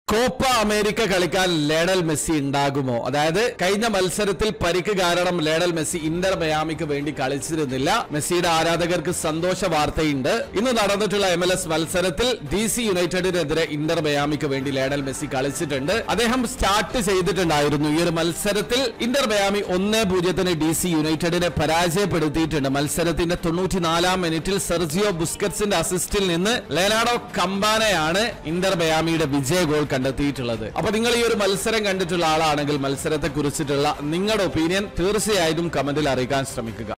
Copa America കളിക്കാൻ Lionel Messi ഉണ്ടാകുമോ അതായത് കഴിഞ്ഞ മത്സരത്തിൽ പരിക്ക് കാരണം ലേണൽ മെസ്സി ഇന്റർ മയാമിക്ക് വേണ്ടി കളിച്ചിരുന്നില്ല മെസ്സിയുടെ ആരാധകർക്ക് സന്തോഷ വാർത്തയുണ്ട് ഇന്ന് നടന്നിട്ടുള്ള എം എൽ എസ് മത്സരത്തിൽ ഡി സി യുണൈറ്റഡിനെതിരെ ഇന്റർ മയാമിക്ക് വേണ്ടി ലേണൽ മെസ്സി കളിച്ചിട്ടുണ്ട് അദ്ദേഹം സ്റ്റാർട്ട് ചെയ്തിട്ടുണ്ടായിരുന്നു ഈ ഒരു മത്സരത്തിൽ ഇന്റർ മയാമി ഒന്നേ പൂജ്യത്തിന് ഡി സി യുണൈറ്റഡിനെ പരാജയപ്പെടുത്തിയിട്ടുണ്ട് മത്സരത്തിന്റെ തൊണ്ണൂറ്റിനാലാം മിനിറ്റിൽ സെർജിയോ ബുസ്കറ്റ്സിന്റെ അസിസ്റ്റിൽ നിന്ന് ലെനാഡോ കമ്പാനയാണ് ഇന്റർ മയാമിയുടെ വിജയ ഗോൾ കണ്ടെത്തിയിട്ടുള്ളത് അപ്പൊ നിങ്ങൾ ഈ ഒരു മത്സരം കണ്ടിട്ടുള്ള ആളാണെങ്കിൽ മത്സരത്തെ കുറിച്ചിട്ടുള്ള നിങ്ങളുടെ ഒപ്പീനിയൻ തീർച്ചയായിട്ടും കമന്റിൽ അറിയിക്കാൻ ശ്രമിക്കുക